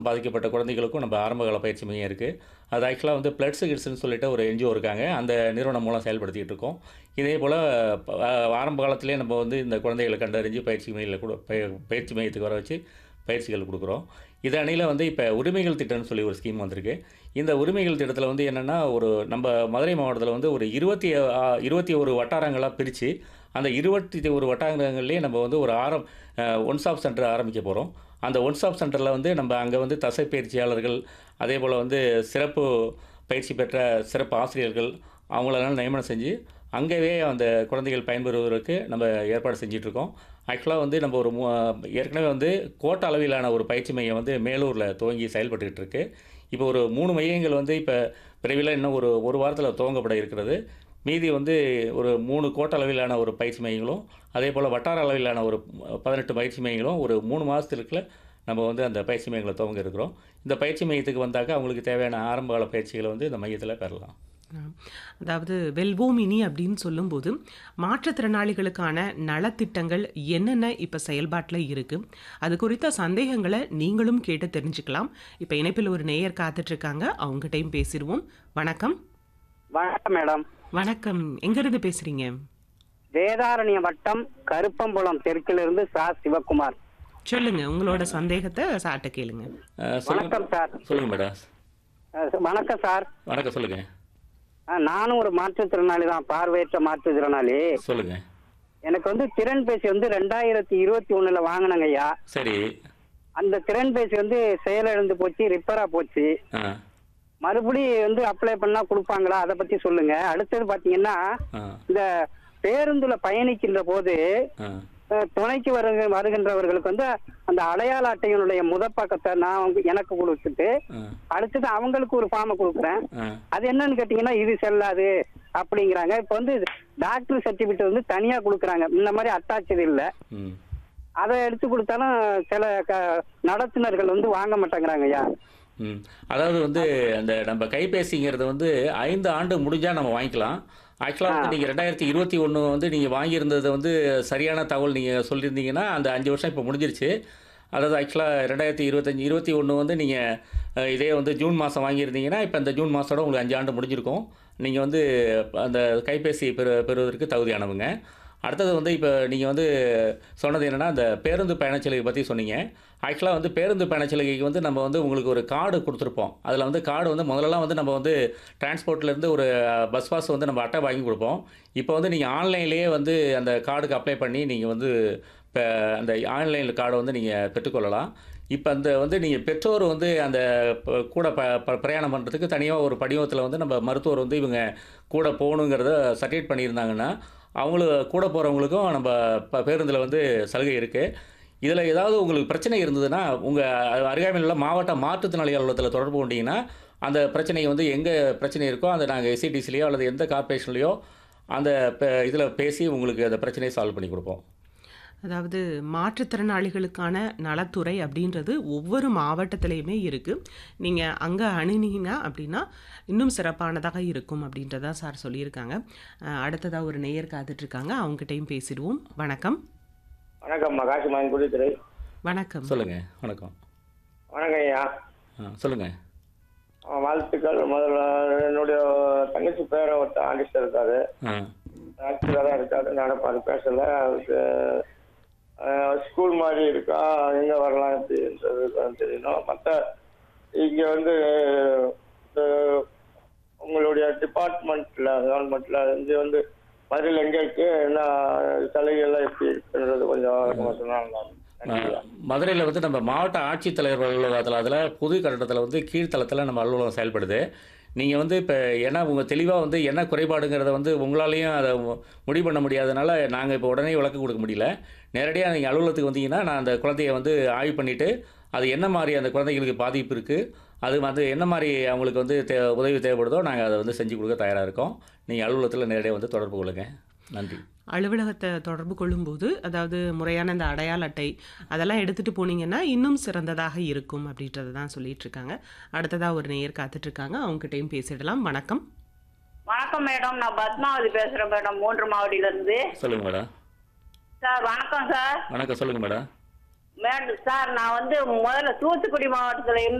பாதிக்கப்பட்ட குழந்தைகளுக்கும் நம்ம ஆரம்பகால பயிற்சி மையம் இருக்குது அது ஆக்சுவலாக வந்து பிளட்ஸ் கிட்ஸ்னு சொல்லிட்டு ஒரு என்ஜிஓ இருக்காங்க அந்த நிறுவனம் மூலம் செயல்படுத்திகிட்டு இருக்கோம் இதே போல் ஆரம்ப காலத்திலே நம்ம வந்து இந்த குழந்தைகளை கண்டறிஞ்சு பயிற்சி மையத்தில் கூட பய- பயிற்சி மையத்துக்கு வர வச்சு பயிற்சிகள் கொடுக்குறோம் இது அணியில் வந்து இப்போ உரிமைகள் திட்டம்னு சொல்லி ஒரு ஸ்கீம் வந்திருக்கு இந்த உரிமைகள் திட்டத்தில் வந்து என்னென்னா ஒரு நம்ம மதுரை மாவட்டத்தில் வந்து ஒரு இருபத்தி ஆ- இருபத்தி ஒரு வட்டாரங்களாக பிரித்து அந்த இருபத்தி ஒரு வட்டாரங்கள்லேயே நம்ம வந்து ஒரு ஆரம் ஒன் ஸ்டாப் சென்டர் ஆரம்பிக்க போகிறோம் அந்த ஒன் ஸ்டாப் சென்டரில் வந்து நம்ம அங்கே வந்து தசை பயிற்சியாளர்கள் அதே போல் வந்து சிறப்பு பயிற்சி பெற்ற சிறப்பு ஆசிரியர்கள் அவங்களெல்லாம் நியமனம் செஞ்சு அங்கேயே அந்த குழந்தைகள் பயன்பெறுவதற்கு நம்ம ஏற்பாடு செஞ்சிட்ருக்கோம் ஆக்சுவலாக வந்து நம்ம ஒரு மூ ஏற்கனவே வந்து கோட்ட அளவிலான ஒரு பயிற்சி மையம் வந்து மேலூரில் துவங்கி செயல்பட்டுக்கிட்டு இருக்கு இப்போ ஒரு மூணு மையங்கள் வந்து இப்போ விரைவில் இன்னும் ஒரு ஒரு வாரத்தில் துவங்கப்பட இருக்கிறது மீதி வந்து ஒரு மூணு கோட்ட அளவிலான ஒரு பயிற்சி மையங்களும் அதே போல் வட்டார அளவிலான ஒரு பதினெட்டு பயிற்சி மையங்களும் ஒரு மூணு மாதத்துக்குள்ள நம்ம வந்து அந்த பயிற்சி மையங்களை துவங்க இருக்கிறோம் இந்த பயிற்சி மையத்துக்கு வந்தாக்க அவங்களுக்கு தேவையான ஆரம்பகால பயிற்சிகளை வந்து இந்த மையத்தில் பெறலாம் ஆம். அதாவது வெல்வோமினி அப்படின்னு சொல்லும்போது மாற்றுத்திறனாளிகளுக்கான நலத்திட்டங்கள் என்னென்ன இப்போ செயல்பாட்டில் இருக்கு அது குறித்த சந்தேகங்களை நீங்களும் கேட்டு தெரிஞ்சுக்கலாம் இப்போ இணைப்பில் ஒரு நேயர் காத்துட்டு இருக்காங்க அவங்ககிட்டயும் பேசிடுவோம் வணக்கம் வணக்கம் மேடம் வணக்கம் எங்கிருந்து பேசுறீங்க வேதாரண்ய வட்டம் கருப்பம்புலம் தெற்கிலிருந்து சா சிவகுமார் சொல்லுங்க உங்களோட சந்தேகத்தை சாட்ட கேளுங்க அஹ், சொல்லுங்க வணக்கம் சார் சொல்லுங்கள் மேடம் அஹ் வணக்கம் சார் வணக்கம் சொல்லுங்கள் அஹ் நானும் ஒரு மாற்றுத்திறனாளி தான் பார்வையற்ற மாற்றுத்திறனாளி சொல்லுங்கள் எனக்கு வந்து திறன் பேசி வந்து ரெண்டாயிரத்தி இருபத்தி ஒண்ணுல வாங்கினங்க ஐயா சரி அந்த திறன் பேசி வந்து செயலிழந்து போச்சு ரிப்பேரா போச்சு ஆ மறுபடியும் வந்து அப்ளை பண்ணா கொடுப்பாங்களா அதை பத்தி சொல்லுங்க அடுத்தது பாத்தீங்கன்னா ஆ இந்த பேருந்துல பயணிக்கின்ற போது ஆ அஹ் துணைக்கு வருக வருகின்றவர்களுக்கு வந்து அந்த அடையாள அட்டையினுடைய முதற்பக்கத்தை நான் வந்து எனக்கு கொடுத்துட்டு ஆ அடுத்தது அவங்களுக்கு ஒரு ஃபார்மை கொடுக்குறேன் ஆ அது என்னன்னு கேட்டீங்கன்னா இது செல்லாது அப்படிங்கிறாங்க இப்போ வந்து டாக்டர் சர்டிபிகேட் வந்து தனியா கொடுக்குறாங்க இந்த மாதிரி அட்டாச்சு இல்லை ம் அதை எடுத்து கொடுத்தாலும் சில க நடத்துனர்கள் வந்து வாங்க மாட்டேங்கிறாங்க ஐயா ம் அதாவது வந்து அந்த நம்ம கைபேசிங்கிறது வந்து ஐந்து ஆண்டு முடிஞ்சால் நம்ம வாங்கிக்கலாம் ஆக்சுவலாக வந்து நீங்கள் ரெண்டாயிரத்தி இருபத்தி ஒன்று வந்து நீங்கள் வாங்கியிருந்தது வந்து சரியான தகவல் நீங்கள் சொல்லியிருந்தீங்கன்னா அந்த அஞ்சு வருஷம் இப்போ முடிஞ்சிருச்சு அதாவது ஆக்சுவலாக ரெண்டாயிரத்தி இருபத்தஞ்சி இருபத்தி ஒன்று வந்து நீங்கள் இதே வந்து ஜூன் மாதம் வாங்கியிருந்தீங்கன்னா இப்போ இந்த ஜூன் மாதத்தோட உங்களுக்கு அஞ்சு ஆண்டு முடிஞ்சிருக்கும் நீங்கள் வந்து அந்த கைபேசி பெறு பெறுவதற்கு தகுதியானவங்க அடுத்தது வந்து இப்போ நீங்கள் வந்து சொன்னது என்னென்னா அந்த பேருந்து பயணச்சலுகை பற்றி சொன்னீங்க ஆக்சுவலாக வந்து பேருந்து பயணச்சலுகைக்கு வந்து நம்ம வந்து உங்களுக்கு ஒரு கார்டு கொடுத்துருப்போம் அதில் வந்து கார்டு வந்து முதல்லலாம் வந்து நம்ம வந்து டிரான்ஸ்போர்ட்லேருந்து ஒரு பஸ் பாஸ் வந்து நம்ம அட்டை வாங்கி கொடுப்போம் இப்போ வந்து நீங்கள் ஆன்லைன்லேயே வந்து அந்த கார்டுக்கு அப்ளை பண்ணி நீங்கள் வந்து இப்போ அந்த ஆன்லைனில் கார்டை வந்து நீங்கள் பெற்றுக்கொள்ளலாம் இப்போ அந்த வந்து நீங்கள் பெற்றோர் வந்து அந்த ப- கூட ப ப- பிரயாணம் பண்ணுறதுக்கு தனியாக ஒரு படிவத்தில் வந்து நம்ம மருத்துவர் வந்து இவங்க கூட போகணுங்கிறத சர்டிஃபிகேட் பண்ணியிருந்தாங்கன்னா அவங்களுக்கு கூட போகிறவங்களுக்கும் நம்ம ப பேருந்தில் வந்து சலுகை இருக்குது இதில் ஏதாவது உங்களுக்கு பிரச்சனை இருந்ததுன்னா உங்கள் அருகாமையில் உள்ள மாவட்ட மாற்றுத்திறனாளி அலுவலகத்தில் தொடர்பு கொண்டீங்கன்னா அந்த பிரச்சனையை வந்து எங்கே பிரச்சனை இருக்கோ அந்த நாங்கள் எஸ்சிடிசிலையோ அல்லது எந்த கார்ப்பரேஷன்லையோ அந்த இதில் பேசி உங்களுக்கு அந்த பிரச்சனையை சால்வ் பண்ணி கொடுப்போம் அதாவது மாற்றுத்திறனாளிகளுக்கான நலத்துறை அப்படின்றது ஒவ்வொரு மாவட்டத்திலையுமே இருக்குது நீங்கள் அங்கே அணுனீங்கன்னா அப்படின்னா இன்னும் சிறப்பானதாக இருக்கும் அப்படின்றதா சார் சொல்லியிருக்காங்க அடுத்ததாக ஒரு நேயர் காத்துட்ருக்காங்க அவங்ககிட்டயும் பேசிடுவோம் வணக்கம் வணக்கம் மகாசி மாயன்குடித்துறை வணக்கம் சொல்லுங்கள் வணக்கம் வணக்கம் ஐயா ஆ சொல்லுங்கள் ஆ, வாழ்த்துக்கள் முதல்ல என்னுடைய தங்கச்சி பேரை ஒருத்தர் ஆர்டிஸ்ட் இருக்காரு ஆ ஆக்டராக தான் இருக்காரு நடப்பாரு பேசல அவருக்கு ஸ்கூல் மாதிரி இருக்கா எங்க வரலாம் எப்படின்றது தான் தெரியணும் மற்ற இங்க வந்து இந்த உங்களுடைய டிபார்ட்மெண்ட்ல கவர்மெண்ட்ல இங்க வந்து மதுரையில் எங்க இருக்கு என்ன சலுகைகள்லாம் எப்படி இருக்குன்றது கொஞ்சம் விளக்கமா சொன்னா நல்லா இருக்கும். நன்றி ஐயா. மதுரையில் வந்து நம்ம மாவட்ட ஆட்சித்தலைவர் அலுவலகத்தில் அதில் புது கட்டடத்தில் வந்து கீழ்த்தளத்தில் நம்ம அலுவலகம் செயல்படுது நீங்கள் வந்து இப்போ ஏன்னா உங்கள் தெளிவாக வந்து என்ன குறைபாடுங்கிறத வந்து உங்களாலையும் அதை மு- முடிவு பண்ண முடியாதனால நாங்கள் இப்போ உடனே விளக்கு கொடுக்க முடியல நேரடியாக நீங்கள் அலுவலகத்துக்கு வந்தீங்கன்னா நான் அந்த குழந்தைய வந்து ஆய்வு பண்ணிவிட்டு அது என்ன மாதிரி அந்த குழந்தைகளுக்கு பாதிப்பு இருக்குது அது வந்து என்ன மாதிரி அவங்களுக்கு வந்து தே உதவி தேவைப்படுதோ நாங்கள் அதை வந்து செஞ்சு கொடுக்க தயாராக இருக்கோம் நீங்கள் அலுவலகத்தில் நேரடியாக வந்து தொடர்பு கொள்ளுங்கள் நன்றி அலுவலகத்தை தொடர்பு கொள்ளும்போது அதாவது முறையான இந்த அடையாள அட்டை அதெல்லாம் எடுத்துகிட்டு போனீங்கன்னா இன்னும் சிறந்ததாக இருக்கும் அப்படின்றத தான் சொல்லிட்டு இருக்காங்க அடுத்ததாக ஒரு நேயர் காத்துட்ருக்காங்க அவங்ககிட்டயும் பேசிடலாம் வணக்கம் வணக்கம் மேடம் நான் பத்மாவதி பேசுறேன் மேடம் மூன்று மாவட்டில இருந்து சொல்லுங்கள் மேடம் சார் வணக்கம் சார் வணக்கம் சொல்லுங்கள் மேடம் மேடம் சார் நான் வந்து முதல்ல தூத்துக்குடி மாவட்டத்துல இருந்து